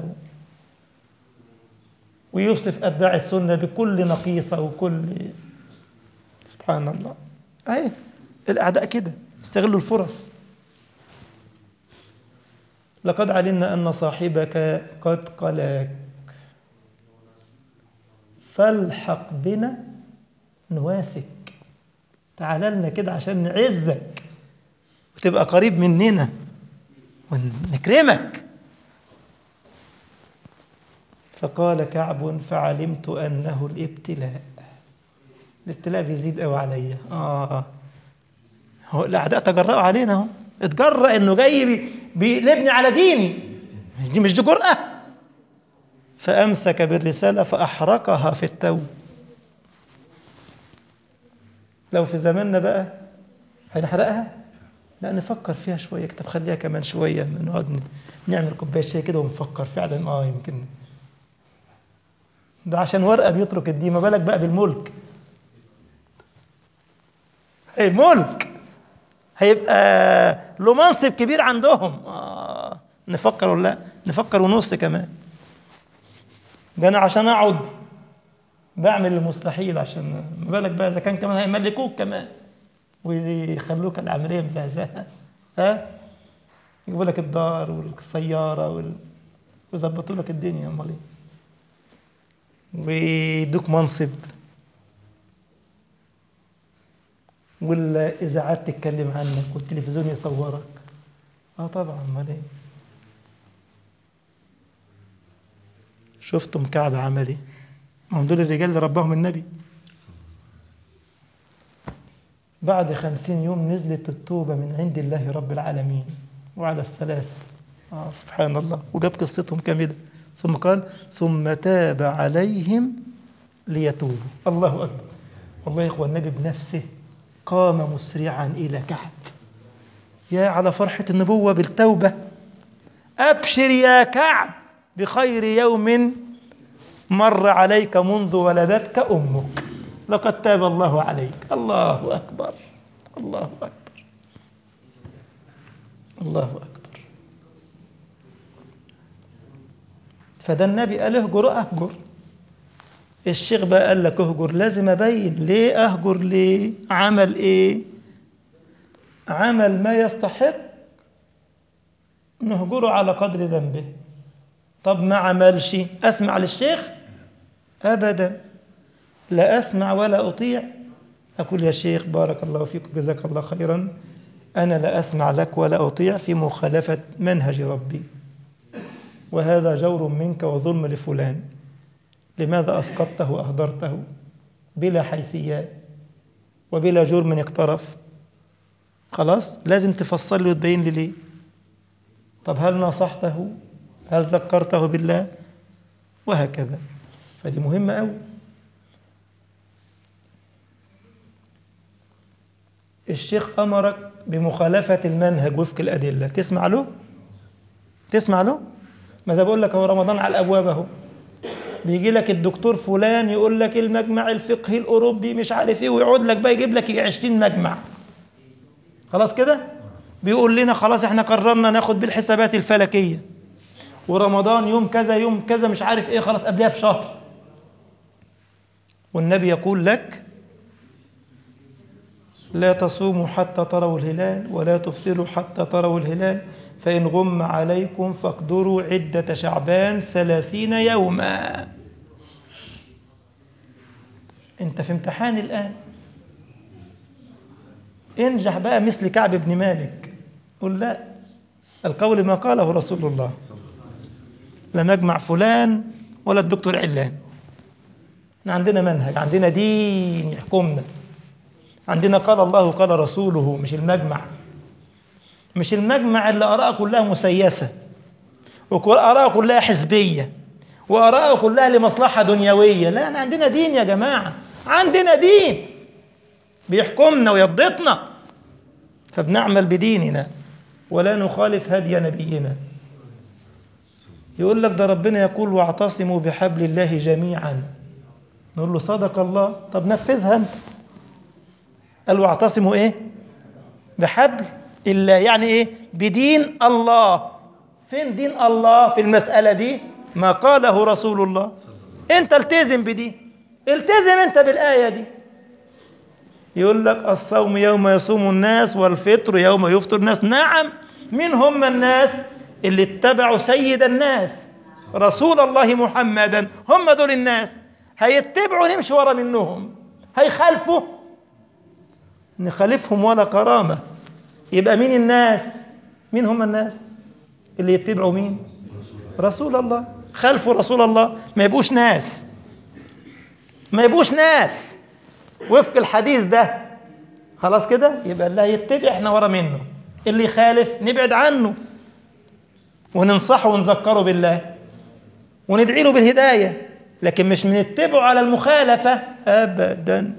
ويوصف أتباع السنة بكل نقيصة وكل سبحان الله أي الأعداء كده يستغلوا الفرص لقد علمنا أن صاحبك قد قلاك فالحق بنا نواسك تعال لنا كده عشان نعزك وتبقى قريب مننا ونكرمك فقال كعب فعلمت أنه الابتلاء الابتلاء بيزيد قوي عليا آه هو الأعداء تجرأوا علينا اهو اتجرأ إنه جاي بي بيقلبني على ديني مش دي مش دي جرأة فأمسك بالرسالة فأحرقها في التو لو في زماننا بقى هنحرقها لا نفكر فيها شوية طب خليها كمان شوية نقعد نعمل كوباية شاي كده ونفكر فعلا اه يمكن ده عشان ورقة بيترك الدين ما بالك بقى بالملك هي ملك هيبقى له منصب كبير عندهم آه نفكر ولا لا نفكر ونص كمان ده انا عشان اقعد بعمل المستحيل عشان ما بالك بقى اذا كان كمان هيملكوك كمان ويخلوك العمليه مزهزهه ها يجيبوا لك الدار والسياره وال... ويظبطوا لك الدنيا امال ايه ويدوك منصب والاذاعات تتكلم عنك والتلفزيون يصورك اه طبعا امال ايه شفتم كعب عمل ايه ما هم دول الرجال اللي رباهم النبي بعد خمسين يوم نزلت التوبة من عند الله رب العالمين وعلى الثلاثة آه سبحان الله وجاب قصتهم كاملة ثم قال ثم تاب عليهم ليتوبوا الله أكبر والله يا إخوة النبي بنفسه قام مسرعا إلى كعب يا على فرحة النبوة بالتوبة أبشر يا كعب بخير يوم مر عليك منذ ولدتك أمك لقد تاب الله عليك الله أكبر الله أكبر الله أكبر فده النبي قال اهجر أهجر الشيخ بقى قال لك اهجر لازم أبين ليه أهجر ليه عمل إيه عمل ما يستحق نهجره على قدر ذنبه طب ما عملش أسمع للشيخ أبدا لا أسمع ولا أطيع أقول يا شيخ بارك الله فيك جزاك الله خيرا أنا لا أسمع لك ولا أطيع في مخالفة منهج ربي وهذا جور منك وظلم لفلان لماذا أسقطته وأهدرته بلا حيثيات وبلا جرم اقترف خلاص لازم تفصل لي وتبين لي ليه طب هل نصحته هل ذكرته بالله وهكذا فدي مهمة أوي الشيخ أمرك بمخالفة المنهج وفق الأدلة تسمع له؟ تسمع له؟ ماذا بقول لك هو رمضان على الأبواب أهو بيجي لك الدكتور فلان يقول لك المجمع الفقهي الأوروبي مش عارف إيه ويقعد لك بقى يجيب لك 20 مجمع خلاص كده؟ بيقول لنا خلاص احنا قررنا ناخد بالحسابات الفلكية ورمضان يوم كذا يوم كذا مش عارف ايه خلاص قبلها بشهر والنبي يقول لك لا تصوموا حتى تروا الهلال ولا تفطروا حتى تروا الهلال فإن غم عليكم فاقدروا عدة شعبان ثلاثين يوما انت في امتحان الآن انجح بقى مثل كعب بن مالك قل لا القول ما قاله رسول الله لم يجمع فلان ولا الدكتور علان احنا عندنا منهج عندنا دين يحكمنا عندنا قال الله قال رسوله مش المجمع مش المجمع اللي آراء كلها مسيسة وآراء كلها حزبية وآراء كلها لمصلحة دنيوية لا أنا عندنا دين يا جماعة عندنا دين بيحكمنا ويضبطنا فبنعمل بديننا ولا نخالف هدي نبينا يقول لك ده ربنا يقول واعتصموا بحبل الله جميعا نقول له صدق الله طب نفذها انت قال واعتصموا ايه بحبل الله يعني ايه بدين الله فين دين الله في المسألة دي ما قاله رسول الله انت التزم بدي التزم انت بالآية دي يقول لك الصوم يوم يصوم الناس والفطر يوم يفطر الناس نعم من هم الناس اللي اتبعوا سيد الناس رسول الله محمدا هم دول الناس هيتبعوا نمشي ورا منهم هيخالفوا نخالفهم ولا كرامة يبقى مين الناس مين هم الناس اللي يتبعوا مين رسول الله خالفوا رسول الله ما يبقوش ناس ما يبقوش ناس وفق الحديث ده خلاص كده يبقى اللي يتبع احنا ورا منه اللي يخالف نبعد عنه وننصحه ونذكره بالله وندعي له بالهداية لكن مش بنتبعه على المخالفة أبدا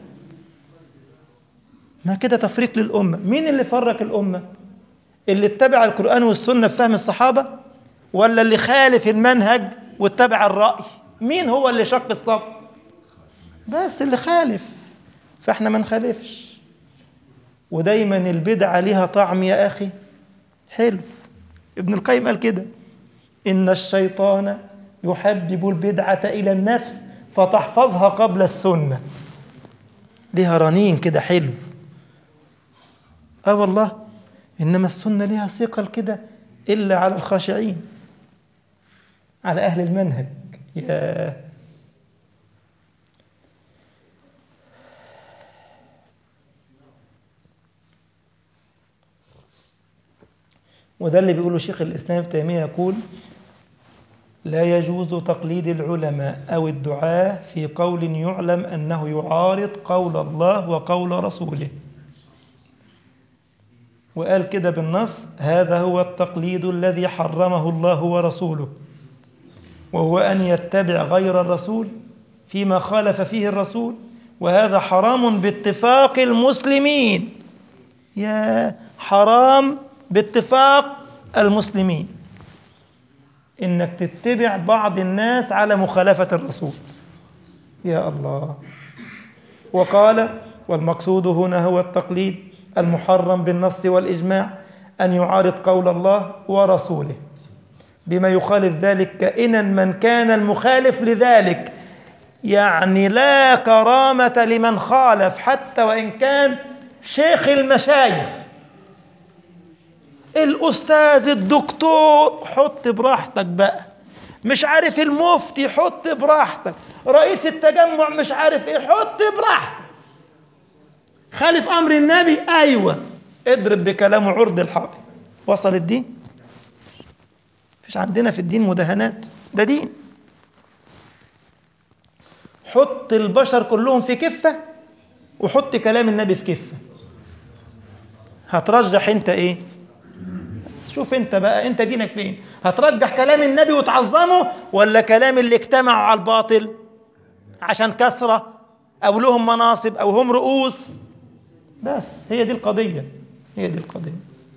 ما كده تفريق للأمة مين اللي فرق الأمة اللي اتبع القرآن والسنة في فهم الصحابة ولا اللي خالف المنهج واتبع الرأي مين هو اللي شق الصف بس اللي خالف فاحنا ما نخالفش ودايما البدعة ليها طعم يا أخي حلو ابن القيم قال كده إن الشيطان يحبب البدعة إلى النفس فتحفظها قبل السنة ليها رنين كده حلو اه والله انما السنه ليها ثقل كده الا على الخاشعين على اهل المنهج يا وده اللي بيقوله شيخ الإسلام ابن تيمية يقول لا يجوز تقليد العلماء أو الدعاة في قول يعلم أنه يعارض قول الله وقول رسوله وقال كده بالنص هذا هو التقليد الذي حرمه الله ورسوله وهو أن يتبع غير الرسول فيما خالف فيه الرسول وهذا حرام باتفاق المسلمين يا حرام باتفاق المسلمين انك تتبع بعض الناس على مخالفة الرسول يا الله وقال والمقصود هنا هو التقليد المحرم بالنص والإجماع أن يعارض قول الله ورسوله بما يخالف ذلك كائنا من كان المخالف لذلك يعني لا كرامة لمن خالف حتى وإن كان شيخ المشايخ الأستاذ الدكتور حط براحتك بقى مش عارف المفتي حط براحتك رئيس التجمع مش عارف ايه حط براحتك خالف أمر النبي أيوة اضرب بكلامه عرض الحائط وصل الدين مش عندنا في الدين مداهنات ده دين حط البشر كلهم في كفة وحط كلام النبي في كفة هترجح انت ايه شوف انت بقى انت دينك فين هترجح كلام النبي وتعظمه ولا كلام اللي اجتمعوا على الباطل عشان كسرة او لهم مناصب او هم رؤوس بس هي دي القضية هي دي القضية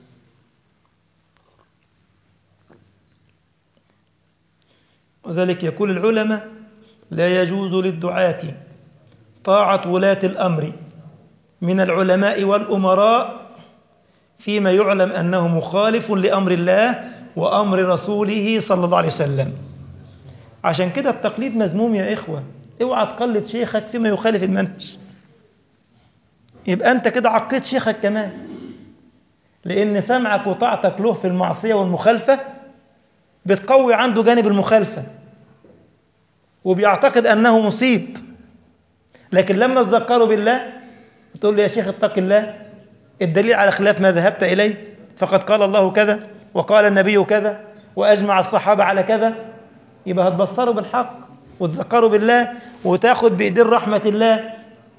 وذلك يقول العلماء لا يجوز للدعاة طاعة ولاة الأمر من العلماء والأمراء فيما يعلم أنه مخالف لأمر الله وأمر رسوله صلى الله عليه وسلم عشان كده التقليد مذموم يا إخوة اوعى تقلد شيخك فيما يخالف المنهج يبقى أنت كده عقيت شيخك كمان لأن سمعك وطاعتك له في المعصية والمخالفة بتقوي عنده جانب المخالفة وبيعتقد أنه مصيب لكن لما تذكره بالله تقول له يا شيخ اتق الله الدليل على خلاف ما ذهبت إليه فقد قال الله كذا وقال النبي كذا وأجمع الصحابة على كذا يبقى هتبصره بالحق وتذكره بالله وتاخد بإيدين رحمة الله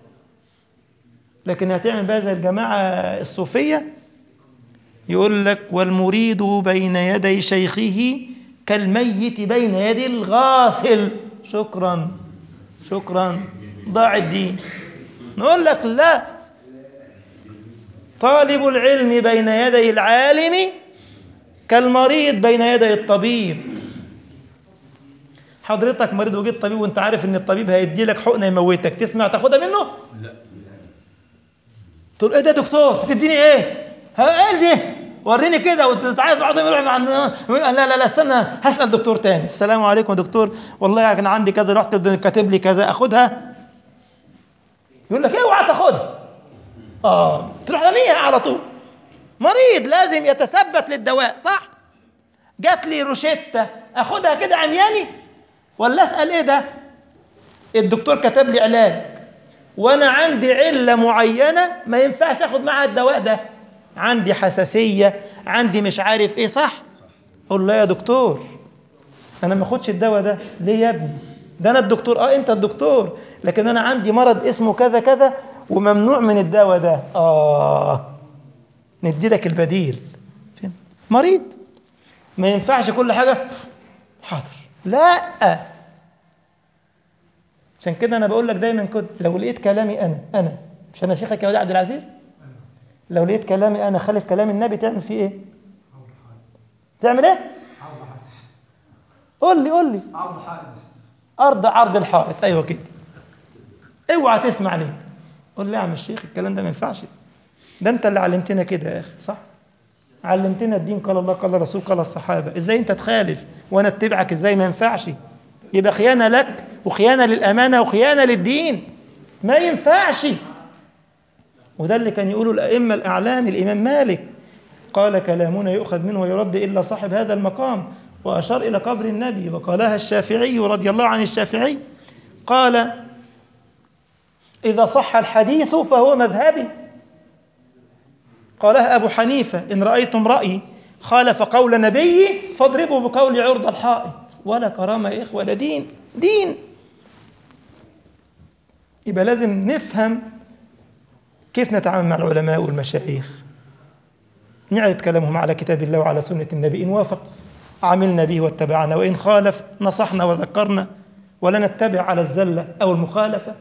لكن هتعمل بقى زي الجماعة الصوفية يقول لك والمريد بين يدي شيخه كالميت بين يدي الغاسل شكرا شكرا ضاع الدين نقول لك لا طالب العلم بين يدي العالم كالمريض بين يدي الطبيب حضرتك مريض وجيت طبيب وانت عارف ان الطبيب هيدي لك حقنه يموتك تسمع تاخدها منه لا تقول ايه ده يا دكتور تديني ايه ها ايه دي وريني كده وانت عايز بعضهم يروح مع لا لا لا استنى هسال دكتور تاني السلام عليكم يا دكتور والله كان عندي كذا رحت كاتب لي كذا اخدها يقول لك اوعى تاخدها اه تروح رميها على طول مريض لازم يتثبت للدواء صح جات لي روشتة اخدها كده عمياني ولا اسال ايه ده الدكتور كتب لي علاج وانا عندي عله معينه ما ينفعش اخد معاها الدواء ده عندي حساسيه عندي مش عارف ايه صح اقول له يا دكتور انا ما اخدش الدواء ده ليه يا ابني ده انا الدكتور اه انت الدكتور لكن انا عندي مرض اسمه كذا كذا وممنوع من الدواء ده اه ندي لك البديل فين مريض ما ينفعش كل حاجه حاضر لا عشان كده انا بقول لك دايما كده لو لقيت كلامي انا انا مش انا شيخك يا ولي عبد العزيز لو لقيت كلامي انا خالف كلام النبي تعمل فيه ايه تعمل ايه قول لي قول لي عرض حائط ارض عرض الحائط ايوه كده اوعى تسمع ليه قول لي يا عم الشيخ الكلام ده ما ينفعش ده انت اللي علمتنا كده يا اخي صح علمتنا الدين قال الله قال الرسول قال الصحابه ازاي انت تخالف وانا اتبعك ازاي ما ينفعش يبقى خيانه لك وخيانه للامانه وخيانه للدين ما ينفعش وده اللي كان يقوله الائمه الاعلام الامام مالك قال كلامنا يؤخذ منه ويرد الا صاحب هذا المقام واشار الى قبر النبي وقالها الشافعي رضي الله عن الشافعي قال اذا صح الحديث فهو مذهبي قالها ابو حنيفه ان رايتم رايي خالف قول نبي فاضربوا بقول عرض الحائط ولا كرامة يا إخوة ولا دين دين يبقى لازم نفهم كيف نتعامل مع العلماء والمشايخ نعرض كلامهم على كتاب الله وعلى سنة النبي إن وافق عملنا به واتبعنا وإن خالف نصحنا وذكرنا ولا نتبع على الزلة أو المخالفة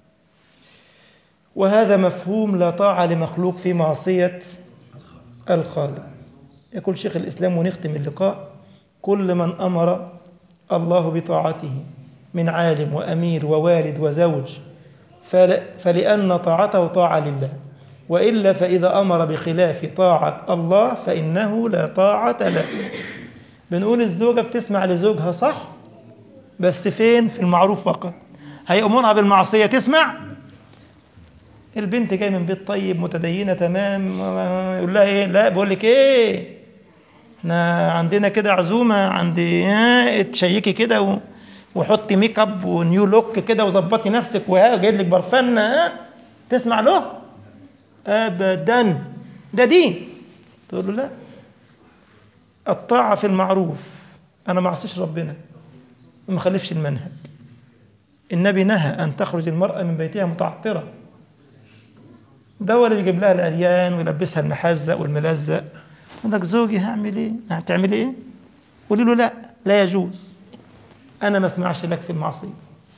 وهذا مفهوم لا طاعة لمخلوق في معصية الخالق يقول شيخ الإسلام ونختم اللقاء كل من أمر الله بطاعته من عالم وأمير ووالد وزوج فلأن طاعته طاعة لله وإلا فإذا أمر بخلاف طاعة الله فإنه لا طاعة له بنقول الزوجة بتسمع لزوجها صح بس فين في المعروف فقط هيأمرها بالمعصية تسمع البنت جايه من بيت طيب متدينه تمام يقول لها ايه لا بقول لك ايه احنا عندنا كده عزومه عندي اه تشيكي كده و... وحطي ميك اب ونيو لوك كده وظبطي نفسك وجايب لك برفان اه تسمع له ابدا ده دين تقول له لا الطاعه في المعروف انا ما اعصيش ربنا وما خالفش المنهج النبي نهى ان تخرج المراه من بيتها متعطره ده هو اللي يجيب لها العريان ويلبسها المحزق والملزق عندك زوجي هعمل ايه؟ هتعمل ايه؟ قولي له لا لا يجوز انا ما اسمعش لك في المعصيه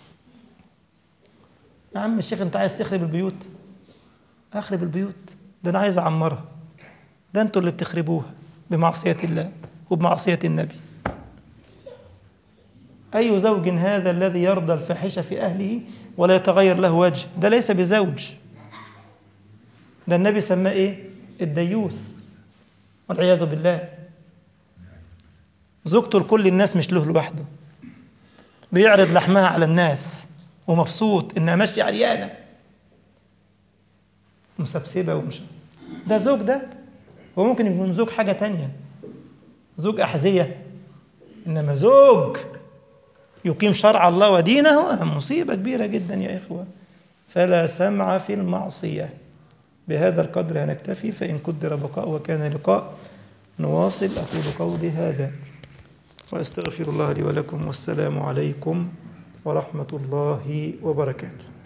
يا عم الشيخ انت عايز تخرب البيوت اخرب البيوت ده انا عايز اعمرها ده انتوا اللي بتخربوها بمعصيه الله وبمعصيه النبي اي زوج هذا الذي يرضى الفاحشه في اهله ولا يتغير له وجه ده ليس بزوج ده النبي سماه ايه الديوث والعياذ بالله زوجته لكل الناس مش له لوحده بيعرض لحمها على الناس ومبسوط انها ماشيه عريانه مسبسبه ومش ده زوج ده هو ممكن يكون زوج حاجه تانية زوج احذيه انما زوج يقيم شرع الله ودينه مصيبه كبيره جدا يا اخوه فلا سمع في المعصيه بهذا القدر هنكتفي فإن قدر بقاء وكان لقاء نواصل أقول قولي هذا وأستغفر الله لي ولكم والسلام عليكم ورحمة الله وبركاته